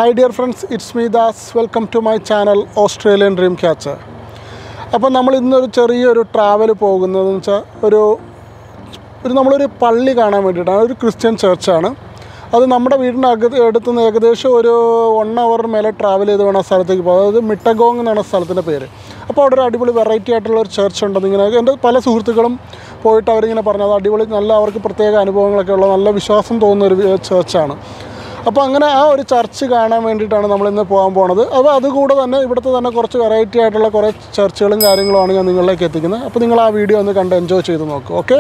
Hi dear friends it's me Das welcome to my channel Australian dream catcher അപ്പോൾ നമ്മൾ ഇന്നൊരു ചെറിയൊരു ട്രാവൽ പോകുന്നതെന്ന് വെച്ചാൽ ഒരു ഒരു നമ്മളൊരു പള്ളി കാണാൻ വേണ്ടിയിട്ടാണ് ഒരു ക്രിസ്ത്യൻ ചർച്ചാണ് അത് നമ്മുടെ വീടിൻ്റെ അക അടുത്ത് നിന്ന് ഏകദേശം ഒരു വൺ അവർ മേലെ ട്രാവൽ ചെയ്ത് വേണം ആ സ്ഥലത്തേക്ക് പോകുക അതായത് മിട്ടഗോങ് എന്നാണ് സ്ഥലത്തിൻ്റെ പേര് അപ്പോൾ അവിടെ ഒരു അടിപൊളി വെറൈറ്റി ആയിട്ടുള്ള ഒരു ചർച്ച് ഉണ്ടെന്ന് ഇങ്ങനെ എൻ്റെ പല സുഹൃത്തുക്കളും പോയിട്ട് അവരിങ്ങനെ പറഞ്ഞു അത് അടിപൊളി നല്ല അവർക്ക് പ്രത്യേക അനുഭവങ്ങളൊക്കെ ഉള്ള നല്ല വിശ്വാസം തോന്നുന്ന ഒരു ചർച്ചാണ് അപ്പോൾ അങ്ങനെ ആ ഒരു ചർച്ച് കാണാൻ വേണ്ടിയിട്ടാണ് നമ്മളിന്ന് പോകാൻ പോണത് അപ്പോൾ അതുകൂടെ തന്നെ ഇവിടുത്തെ തന്നെ കുറച്ച് വെറൈറ്റി ആയിട്ടുള്ള കുറേ ചർച്ചുകളും കാര്യങ്ങളുമാണ് ഞാൻ നിങ്ങളിലേക്ക് എത്തിക്കുന്നത് അപ്പോൾ നിങ്ങൾ ആ വീഡിയോ ഒന്ന് കണ്ട് എൻജോയ് ചെയ്ത് നോക്കും ഓക്കെ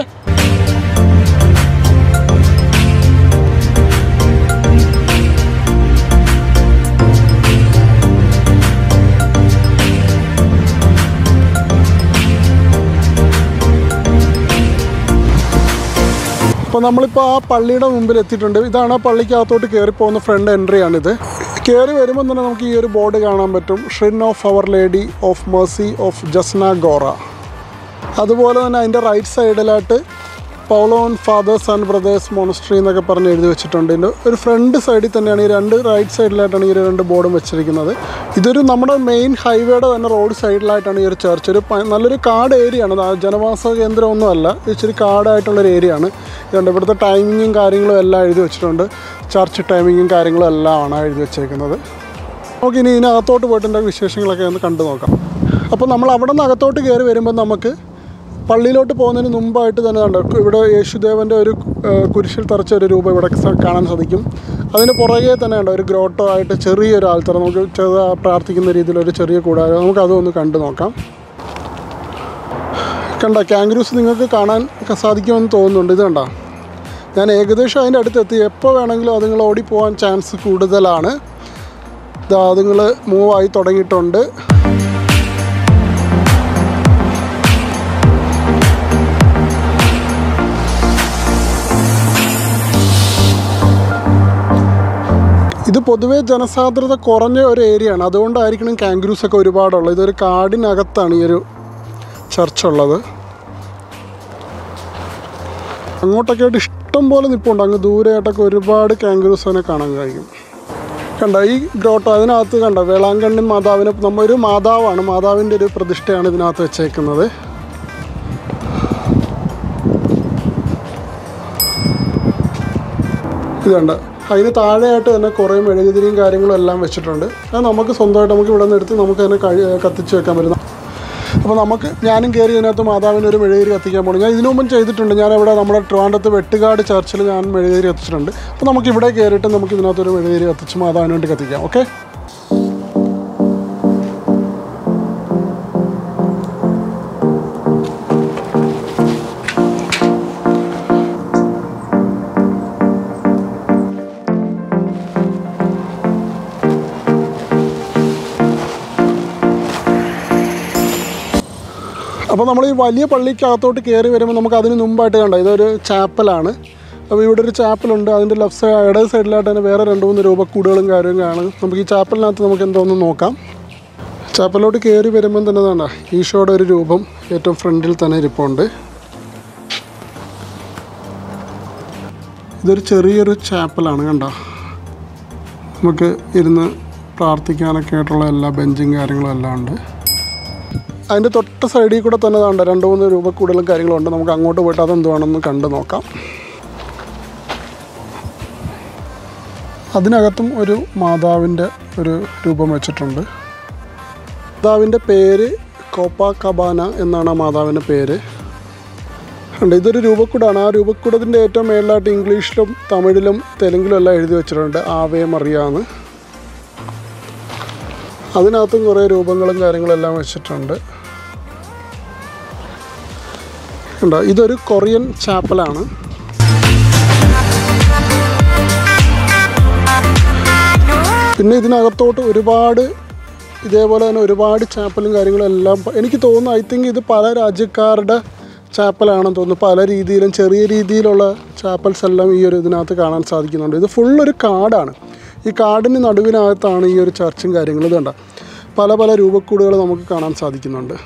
അപ്പോൾ നമ്മളിപ്പോൾ ആ പള്ളിയുടെ മുമ്പിൽ എത്തിയിട്ടുണ്ട് ഇതാണ് ആ പള്ളിക്കകത്തോട്ട് കയറി പോകുന്ന ഫ്രണ്ട് എൻട്രി ആണിത് കയറി വരുമ്പോൾ തന്നെ നമുക്ക് ഈ ഒരു ബോർഡ് കാണാൻ പറ്റും shrine of Our Lady of Mercy of Jasna Gora അതുപോലെ തന്നെ അതിൻ്റെ റൈറ്റ് സൈഡിലായിട്ട് Pauline fathers and brothers monastery എന്നൊക്കെ പറഞ്ഞ് എഴുതി വെച്ചിട്ടുണ്ട് ഇതിൻ്റെ ഒരു ഫ്രണ്ട് സൈഡിൽ തന്നെയാണ് ഈ രണ്ട് റൈറ്റ് സൈഡിലായിട്ടാണ് ഈ ഒരു രണ്ട് ബോർഡും വെച്ചിരിക്കുന്നത് ഇതൊരു നമ്മുടെ മെയിൻ ഹൈവേയുടെ തന്നെ റോഡ് സൈഡിലായിട്ടാണ് ഈ ഒരു ചർച്ച് ഒരു പ- നല്ലൊരു കാട് ഏരിയ ആണ് അത് ജനവാസ കേന്ദ്രമൊന്നുമല്ല ഇത് ഇച്ചിരി കാടായിട്ടുള്ളൊരു ഏരിയ ആണ് ഇതുകൊണ്ട് ഇവിടുത്തെ ടൈമിങ്ങും കാര്യങ്ങളും എല്ലാം എഴുതി വെച്ചിട്ടുണ്ട് ചർച്ച് ടൈമിങ്ങും കാര്യങ്ങളും എല്ലാം ആണ് എഴുതി വെച്ചേക്കുന്നത് നമുക്കിനി ഇതിനകത്തോട്ട് പോയിട്ട് എൻ്റെ വിശേഷങ്ങളൊക്കെ ഒന്ന് കണ്ടു നോക്കാം അപ്പോൾ നമ്മൾ അവിടെ നിന്ന് അകത്തോട്ട് കയറി വരുമ്പോൾ നമുക്ക് പള്ളിയിലോട്ട് പോകുന്നതിന് മുമ്പായിട്ട് തന്നെ കണ്ടോ ഇവിടെ യേശുദേവൻ്റെ ഒരു ആ, കുരിശിൽ തറച്ച ഒരു രൂപം ഇവിടെ സ- കാണാൻ സാധിക്കും അതിന് പുറകെ തന്നെ ഉണ്ട് ഒരു ഗ്രോട്ടോ ആയിട്ട് ചെറിയൊരു ആൾത്തറ നമുക്ക് ചെറുതാ പ്രാർത്ഥിക്കുന്ന രീതിയിലൊരു ചെറിയ കൂടാരം നമുക്ക് അതൊന്ന് കണ്ടു നോക്കാം കണ്ട കാങ്ക്രൂസ് നിങ്ങൾക്ക് കാണാൻ ഒക്കെ സാധിക്കുമെന്ന് തോന്നുന്നുണ്ട് ഇത് കണ്ട ഞാൻ ഏകദേശം അതിൻ്റെ അടുത്തെത്തി എപ്പോൾ വേണമെങ്കിലും അതുങ്ങൾ ഓടിപ്പോകാൻ ചാൻസ് കൂടുതലാണ് ഇതാ അതുങ്ങൾ മൂവായി തുടങ്ങിയിട്ടുണ്ട് ഇത് പൊതുവേ ജനസാന്ദ്രത കുറഞ്ഞ ഒരു ഏരിയ ആണ് അതുകൊണ്ടായിരിക്കണം കാങ്ക്രൂസ് ഒക്കെ ഒരുപാടുള്ളത് ഇതൊരു കാടിനകത്താണ് ഈ ഒരു ചർച്ച് ഉള്ളത് അങ്ങോട്ടൊക്കെ ആയിട്ട് ഇഷ്ടം പോലെ നിൽപ്പുണ്ട് അങ്ങ് ദൂരെയായിട്ടൊക്കെ ഒരുപാട് കാങ്ക്രൂസിനെ കാണാൻ കഴിയും കണ്ട ഈ ഗ്രോട്ടോ അതിനകത്ത് കണ്ട വേളാങ്കണ്ണി മാതാവിന് നമ്മ ഒരു മാതാവാണ് മാതാവിൻ്റെ ഒരു പ്രതിഷ്ഠയാണ് ഇതിനകത്ത് വെച്ചേക്കുന്നത് ഇത് കണ്ട അതിന് താഴെയായിട്ട് തന്നെ കുറേ മെഴുകുതിരിയും കാര്യങ്ങളും എല്ലാം വെച്ചിട്ടുണ്ട് അത് നമുക്ക് സ്വന്തമായിട്ട് നമുക്ക് ഇവിടെ നിന്ന് എടുത്ത് നമുക്ക് തന്നെ കഴി കത്തിച്ച് വെക്കാൻ പറ്റുന്ന അപ്പോൾ നമുക്ക് ഞാനും കയറി ഇതിനകത്ത് മാതാവിന് ഒരു മെഴുകുതിരി കത്തിക്കാൻ പോകണം ഞാൻ ഇതിനു മുമ്പും ചെയ്തിട്ടുണ്ട് ഞാൻ ഇവിടെ നമ്മുടെ ട്രിവാൻഡത്ത് വെട്ടുകാട് ചർച്ചിൽ ഞാൻ മെഴുകുതിരി കത്തിച്ചിട്ടുണ്ട് അപ്പോൾ നമുക്ക് ഇവിടെ കയറിയിട്ട് നമുക്ക് ഇതിനകത്തൊരു മെഴുകുതിരി കത്തിച്ച് മാതാവിന് വേണ്ടി കത്തിക്കാം ഓക്കെ അപ്പോൾ നമ്മൾ ഈ വലിയ പള്ളിക്കകത്തോട്ട് കയറി വരുമ്പോൾ നമുക്ക് അതിന് മുമ്പായിട്ട് കണ്ട ഇതൊരു ചാപ്പലാണ് അപ്പോൾ ഇവിടെ ഒരു ചാപ്പലുണ്ട് അതിൻ്റെ ലെഫ്റ്റ് സൈഡ് ഇടത് സൈഡിലായിട്ട് തന്നെ വേറെ രണ്ട് മൂന്ന് രൂപക്കൂടുകളും കാര്യവും കാണും നമുക്ക് ഈ ചാപ്പലിനകത്ത് നമുക്ക് എന്തോന്ന് നോക്കാം ചാപ്പലിലോട്ട് കയറി വരുമ്പം തന്നെ വേണ്ട ഈശോയുടെ ഒരു രൂപം ഏറ്റവും ഫ്രണ്ടിൽ തന്നെ ഇരിപ്പുണ്ട് ഇതൊരു ചെറിയൊരു ചാപ്പലാണ് കണ്ടോ നമുക്ക് ഇരുന്ന് പ്രാർത്ഥിക്കാനൊക്കെ ആയിട്ടുള്ള എല്ലാ ബെഞ്ചും കാര്യങ്ങളും എല്ലാം ഉണ്ട് അതിൻ്റെ തൊട്ട സൈഡിൽ കൂടെ തന്നെ ഉണ്ട് രണ്ട് മൂന്ന് രൂപ കൂടുതലും കാര്യങ്ങളുണ്ട് നമുക്ക് അങ്ങോട്ട് പോയിട്ട് അതെന്തുവാണെന്ന് കണ്ടു നോക്കാം അതിനകത്തും ഒരു മാതാവിൻ്റെ ഒരു രൂപം വെച്ചിട്ടുണ്ട് മാതാവിൻ്റെ പേര് കോപ്പ കബാന എന്നാണ് ആ മാതാവിൻ്റെ പേര് ഉണ്ട് ഇതൊരു രൂപക്കൂടാണ് ആ രൂപക്കൂടത്തിൻ്റെ ഏറ്റവും മേളിലായിട്ട് ഇംഗ്ലീഷിലും തമിഴിലും തെലുങ്കിലും എല്ലാം എഴുതി വെച്ചിട്ടുണ്ട് ആവേ മറിയാന്ന് അതിനകത്തും കുറേ രൂപങ്ങളും കാര്യങ്ങളും എല്ലാം വെച്ചിട്ടുണ്ട് ഉണ്ടോ ഇതൊരു കൊറിയൻ ചാപ്പലാണ് പിന്നെ ഇതിനകത്തോട്ട് ഒരുപാട് ഇതേപോലെ തന്നെ ഒരുപാട് ചാപ്പലും കാര്യങ്ങളും എല്ലാം പ- എനിക്ക് തോന്നുന്നു ഐ തിങ്ക് ഇത് പല രാജ്യക്കാരുടെ ചാപ്പലാണെന്ന് തോന്നുന്നു പല രീതിയിലും ചെറിയ രീതിയിലുള്ള ചാപ്പൽസ് എല്ലാം ഈ ഒരു ഇതിനകത്ത് കാണാൻ സാധിക്കുന്നുണ്ട് ഇത് ഫുള്ളൊരു കാടാണ് ഈ കാടിന് നടുവിനകത്താണ് ഈ ഒരു ചർച്ചും കാര്യങ്ങളും ഇതുണ്ട് പല പല രൂപക്കൂടുകൾ നമുക്ക് കാണാൻ സാധിക്കുന്നുണ്ട്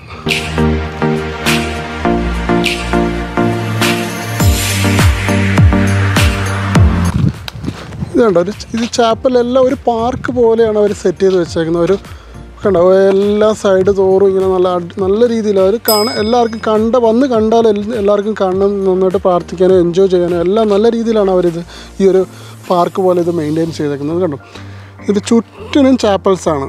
ഇത് കണ്ടോ ഒരു ഇത് ചാപ്പലെല്ലാം ഒരു പാർക്ക് പോലെയാണ് അവർ സെറ്റ് ചെയ്ത് വെച്ചേക്കുന്നത് ഒരു കണ്ടോ എല്ലാ സൈഡ് തോറും ഇങ്ങനെ നല്ല അടി- നല്ല രീതിയിൽ അവർ കാണാൻ എല്ലാവർക്കും കണ്ട വന്ന് കണ്ടാൽ എല്ല- എല്ലാവർക്കും കാണാൻ നന്നായിട്ട് പ്രാർത്ഥിക്കാനോ എൻജോയ് ചെയ്യാനോ എല്ലാം നല്ല രീതിയിലാണ് അവരിത് ഈ ഒരു പാർക്ക് പോലെ ഇത് മെയിൻറ്റെയിൻ ചെയ്തേക്കുന്നത് കണ്ടോ ഇത് ചുറ്റിനും ചാപ്പൽസാണ്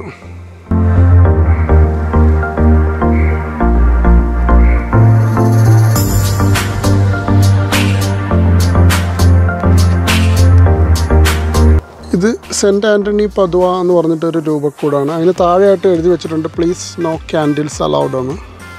ഇത് സെൻറ്റ് ആൻ്റണി പതുവ എന്ന് പറഞ്ഞിട്ടൊരു രൂപക്കൂടാണ് അതിന് താഴെയായിട്ട് എഴുതി വെച്ചിട്ടുണ്ട് പ്ലീസ് നോ ക്യാൻഡിൽസ് അലൗഡ് എന്ന്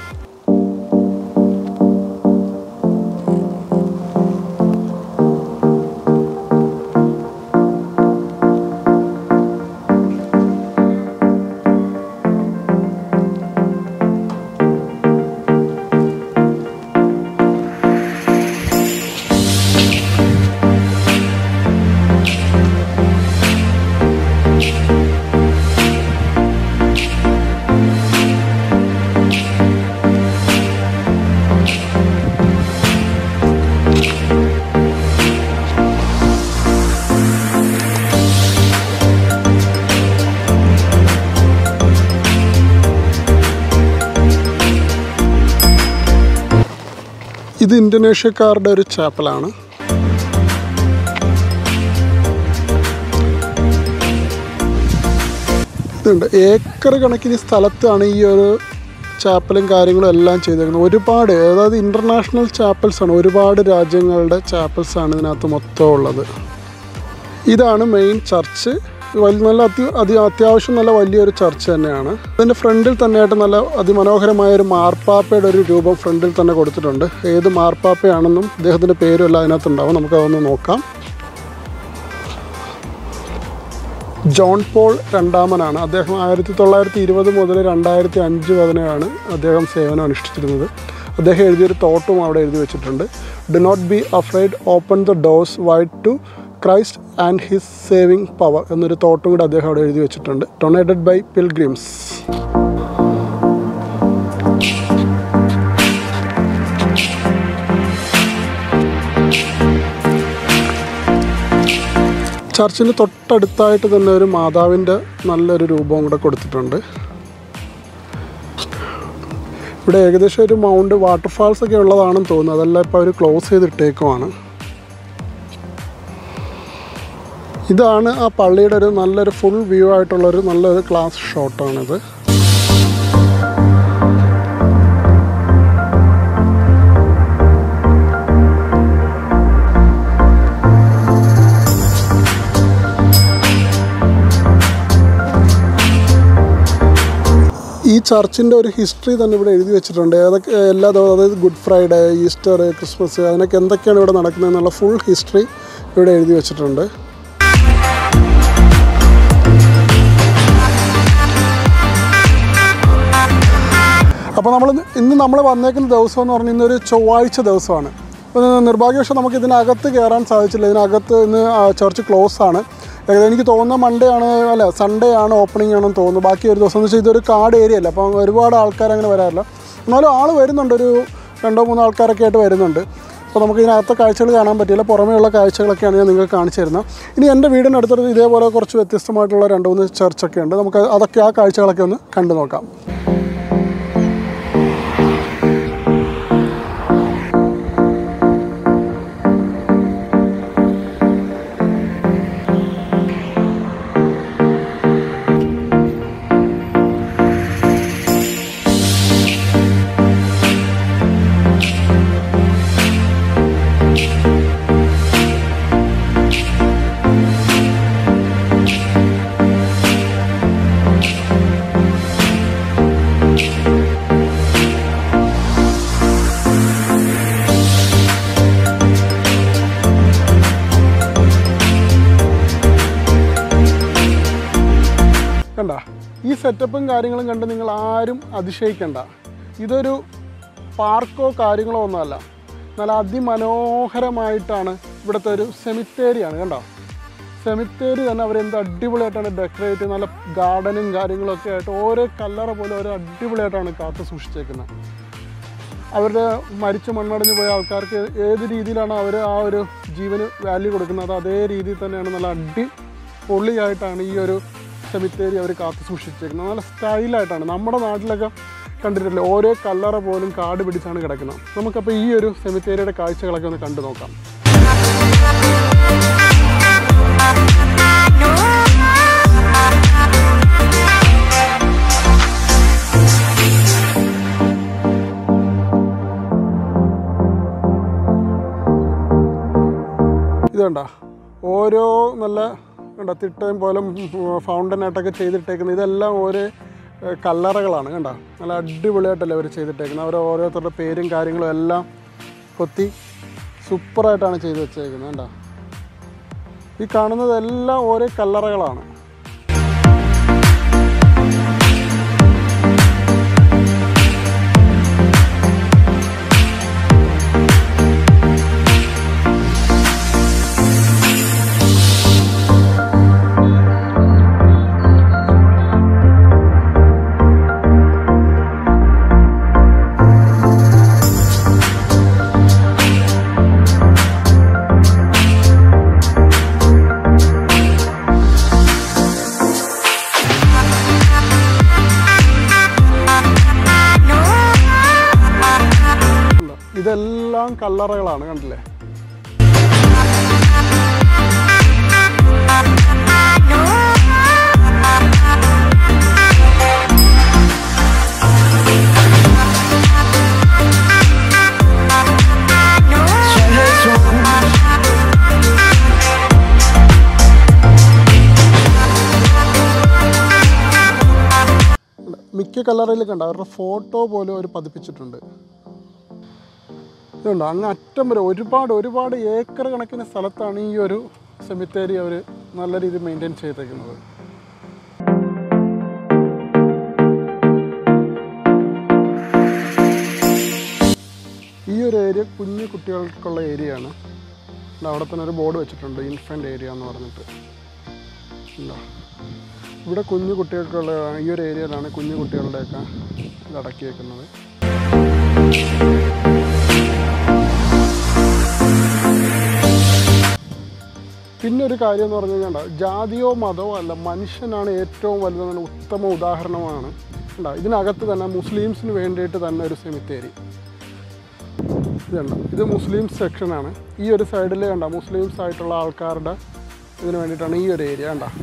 ഇത് ഇന്തോനേഷ്യക്കാരുടെ ഒരു ചാപ്പലാണ് ഇതുണ്ട് ഏക്കർ കണക്കിന് സ്ഥലത്താണ് ഈ ഒരു ചാപ്പലും കാര്യങ്ങളും എല്ലാം ചെയ്തേക്കുന്നത് ഒരുപാട് അതായത് ഇൻ്റർനാഷണൽ ചാപ്പൽസ് ആണ് ഒരുപാട് രാജ്യങ്ങളുടെ ചാപ്പൽസ് ആണ് ഇതിനകത്ത് മൊത്തം ഉള്ളത് ഇതാണ് മെയിൻ ചർച്ച് വലിയ നല്ല അത്യ അതി അത്യാവശ്യം നല്ല വലിയൊരു ചർച്ച് തന്നെയാണ് അതിൻ്റെ ഫ്രണ്ടിൽ തന്നെയായിട്ട് നല്ല അതിമനോഹരമായ ഒരു മാർപ്പാപ്പയുടെ ഒരു രൂപം ഫ്രണ്ടിൽ തന്നെ കൊടുത്തിട്ടുണ്ട് ഏത് മാർപ്പാപ്പയാണെന്നും അദ്ദേഹത്തിൻ്റെ പേരും എല്ലാം അതിനകത്തുണ്ടാവും നമുക്ക് അതൊന്ന് നോക്കാം ജോൺ പോൾ രണ്ടാമനാണ് അദ്ദേഹം ആയിരത്തി തൊള്ളായിരത്തി ഇരുപത് മുതൽ രണ്ടായിരത്തി അഞ്ച് വരെയാണ് അദ്ദേഹം സേവനം അനുഷ്ഠിച്ചിരുന്നത് അദ്ദേഹം എഴുതിയൊരു തോട്ടും അവിടെ എഴുതി വെച്ചിട്ടുണ്ട് do not be afraid open the doors wide to Christ and his saving power എന്നൊരു തോട്ടും കൂടി അദ്ദേഹം അവിടെ എഴുതി വെച്ചിട്ടുണ്ട് ഡൊണേറ്റഡ് ബൈ പിൽഗ്രിംസ് ചർച്ചിന് തൊട്ടടുത്തായിട്ട് തന്നെ ഒരു മാതാവിൻ്റെ നല്ലൊരു രൂപവും കൂടെ കൊടുത്തിട്ടുണ്ട് ഇവിടെ ഏകദേശം ഒരു മൗണ്ട് വാട്ടർഫാൾസ് ഒക്കെ ഉള്ളതാണെന്ന് തോന്നുന്നു അതെല്ലാം ഇപ്പോൾ അവർ ക്ലോസ് ചെയ്തിട്ടേക്കുമാണ് ഇതാണ് ആ പള്ളിയുടെ ഒരു നല്ലൊരു ഫുൾ വ്യൂ ആയിട്ടുള്ളൊരു നല്ലൊരു ക്ലാസ് ഷോട്ടാണിത് ഈ ചർച്ചിൻ്റെ ഒരു ഹിസ്റ്ററി തന്നെ ഇവിടെ എഴുതി വെച്ചിട്ടുണ്ട് ഏതൊക്കെ എല്ലാ ദിവസവും അതായത് ഗുഡ് ഫ്രൈഡേ ഈസ്റ്റർ ക്രിസ്മസ് അതിനൊക്കെ എന്തൊക്കെയാണ് ഇവിടെ നടക്കുന്നത് എന്നുള്ള ഫുൾ ഹിസ്റ്ററി ഇവിടെ എഴുതി വെച്ചിട്ടുണ്ട് അപ്പോൾ നമ്മൾ ഇന്ന് നമ്മൾ വന്നേക്കുന്ന ദിവസം എന്ന് പറഞ്ഞാൽ ഇന്നൊരു ചൊവ്വാഴ്ച ദിവസമാണ് അപ്പോൾ നിർഭാഗ്യവശാൽ നമുക്ക് ഇതിനകത്ത് കയറാൻ സാധിച്ചില്ല ഇതിനകത്ത് ഇന്ന് ആ, ചർച്ച് ക്ലോസ് ആണ് ഏകദേശം എനിക്ക് തോന്നുന്ന മൺഡേ ആണ് അല്ല സൺഡേ ആണ് ഓപ്പണിംഗ് ആണെന്ന് തോന്നുന്നു ബാക്കി ഒരു ദിവസം എന്ന് വെച്ചാൽ ഇതൊരു കാട് ഏരിയ അല്ല അപ്പം ഒരുപാട് ആൾക്കാർ അങ്ങനെ വരാറില്ല എന്നാലും ആൾ വരുന്നുണ്ട് ഒരു രണ്ടോ മൂന്നോ ആൾക്കാരൊക്കെ ആയിട്ട് വരുന്നുണ്ട് അപ്പോൾ നമുക്ക് ഇതിനകത്തെ കാഴ്ചകൾ കാണാൻ പറ്റില്ല പുറമേയുള്ള കാഴ്ചകളൊക്കെയാണ് ഞാൻ നിങ്ങൾക്ക് കാണിച്ചു തരുന്നത് ഇനി എൻ്റെ വീടിനടുത്തത് ഇതേപോലെ കുറച്ച് വ്യത്യസ്തമായിട്ടുള്ള രണ്ട് മൂന്ന് ചർച്ചൊക്കെ ഉണ്ട് നമുക്ക് അതൊക്കെ ആ കാഴ്ചകളൊക്കെ ഒന്ന് കണ്ടു നോക്കാം കണ്ട ഈ സെറ്റപ്പും കാര്യങ്ങളും കണ്ട് നിങ്ങൾ ആരും അതിശയിക്കണ്ട ഇതൊരു പാർക്കോ കാര്യങ്ങളോ ഒന്നുമല്ല നല്ല അതിമനോഹരമായിട്ടാണ് ഇവിടുത്തെ ഒരു സെമിത്തേരിയാണ് കണ്ടോ സെമിത്തേരി തന്നെ അവരെന്ത് അടിപൊളിയായിട്ടാണ് ഡെക്കറേറ്റ് ചെയ്ത് നല്ല ഗാർഡനും കാര്യങ്ങളൊക്കെ ആയിട്ട് ഓരോ കല്ലറ പോലെ ഓരോ അടിപൊളിയായിട്ടാണ് കാത്തു സൂക്ഷിച്ചേക്കുന്നത് അവരുടെ മരിച്ച് മണ്ണടഞ്ഞു പോയ ആൾക്കാർക്ക് ഏത് രീതിയിലാണ് അവർ ആ ഒരു ജീവന് വാല്യൂ കൊടുക്കുന്നത് അതേ രീതിയിൽ തന്നെയാണ് നല്ല അടി പൊള്ളിയായിട്ടാണ് ഈ ഒരു സെമിത്തേരി അവർ കാത്തു സൂക്ഷിച്ചിരിക്കുന്നത് നല്ല സ്റ്റൈലായിട്ടാണ് നമ്മുടെ നാട്ടിലൊക്കെ കണ്ടിട്ടില്ലേ ഓരോ കല്ലറ പോലും കാട് പിടിച്ചാണ് കിടക്കുന്നത് നമുക്കപ്പോൾ ഈ ഒരു സെമിത്തേരിയുടെ കാഴ്ചകളൊക്കെ ഒന്ന് കണ്ടു നോക്കാം ഇത് കണ്ട ഓരോ നല്ല കണ്ട തിട്ടയും പോലെ ഫൗണ്ടനായിട്ടൊക്കെ ചെയ്തിട്ടേക്കുന്നത് ഇതെല്ലാം ഓരോ ഏഹ്, കല്ലറകളാണ് കണ്ട നല്ല അടിപൊളിയായിട്ടല്ലേ അവർ ചെയ്തിട്ടേക്കുന്നത് അവർ ഓരോരുത്തരുടെ പേരും കാര്യങ്ങളും എല്ലാം കൊത്തി സൂപ്പറായിട്ടാണ് ചെയ്ത് വെച്ചേക്കുന്നത് കണ്ട ഈ കാണുന്നതെല്ലാം ഓരോ കല്ലറകളാണ് കണ്ടോ? ഇതെല്ലാം കല്ലറകളാണ് കണ്ടില്ലേ മിക്ക കല്ലറയിൽ കണ്ട അവരുടെ ഫോട്ടോ പോലും അവർ പതിപ്പിച്ചിട്ടുണ്ട് ഇതുണ്ട് അങ്ങ് അറ്റം വരെ ഒരുപാട് ഒരുപാട് ഏക്കർ കണക്കിന് സ്ഥലത്താണ് ഈ ഒരു സെമിത്തേരി അവർ നല്ല രീതിയിൽ മെയിൻറ്റെയിൻ ചെയ്തേക്കുന്നത് ഈ ഒരു ഏരിയ കുഞ്ഞു കുട്ടികൾക്കുള്ള ഏരിയ ആണ് ദാ അവിടെ തന്നെ ഒരു ബോർഡ് വെച്ചിട്ടുണ്ട് ഇൻഫൻറ്റ് ഏരിയ എന്ന് പറഞ്ഞിട്ട് ഉണ്ടോ ഇവിടെ കുഞ്ഞു കുട്ടികൾക്കുള്ള ഈ ഒരു ഏരിയയിലാണ് കുഞ്ഞു കുട്ടികളുടെയൊക്കെ ഇത് അടക്കി വെക്കുന്നത് പിന്നെ ഒരു കാര്യം എന്ന് പറഞ്ഞു കഴിഞ്ഞാൽ ജാതിയോ മതമോ അല്ല മനുഷ്യനാണ് ഏറ്റവും വലുതെന്ന ഉത്തമ ഉദാഹരണമാണ് ഉണ്ടോ ഇതിനകത്ത് തന്നെ മുസ്ലിംസിന് വേണ്ടിയിട്ട് തന്നെ ഒരു സെമിത്തേരി ഇതുണ്ട് ഇത് മുസ്ലിം സെക്ഷനാണ് ഈ ഒരു സൈഡിൽ കണ്ട മുസ്ലിംസ് ആയിട്ടുള്ള ആൾക്കാരുടെ ഇതിന് വേണ്ടിയിട്ടാണ് ഈ ഒരു ഏരിയ കണ്ട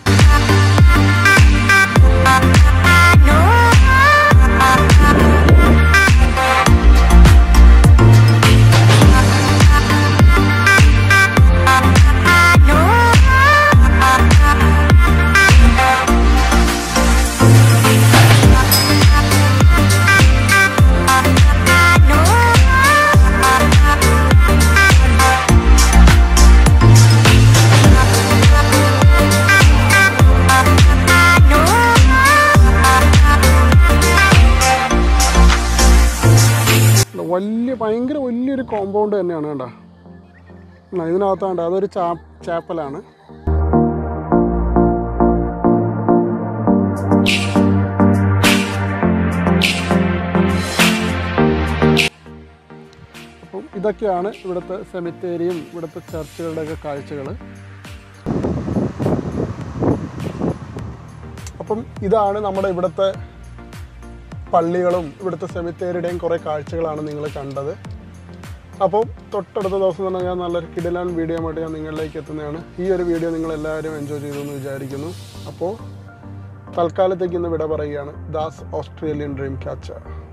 വലിയ ഭയങ്കര വലിയൊരു കോമ്പൗണ്ട് തന്നെയാണ് കണ്ട ഇതിനകത്താണ്ട് അതൊരു ചാ ചാപ്പലാണ് അപ്പം ഇതൊക്കെയാണ് ഇവിടുത്തെ സെമിത്തേരിയും ഇവിടുത്തെ ചർച്ചുകളുടെയൊക്കെ കാഴ്ചകൾ അപ്പം ഇതാണ് നമ്മുടെ ഇവിടുത്തെ പള്ളികളും ഇവിടുത്തെ സെമിത്തേരിയുടെയും കുറേ കാഴ്ചകളാണ് നിങ്ങൾ കണ്ടത് അപ്പോൾ തൊട്ടടുത്ത ദിവസം തന്നെ ഞാൻ നല്ലൊരു കിടിലാൻ വീഡിയോ ആയിട്ട് ഞാൻ നിങ്ങളിലേക്ക് എത്തുന്നതാണ് ഈ ഒരു വീഡിയോ നിങ്ങൾ എല്ലാവരും എൻജോയ് ചെയ്തു എന്ന് വിചാരിക്കുന്നു അപ്പോൾ തൽക്കാലത്തേക്ക് ഇന്ന് വിട പറയുകയാണ് ദാസ് ഓസ്ട്രേലിയൻ ഡ്രീം ക്യാച്ചർ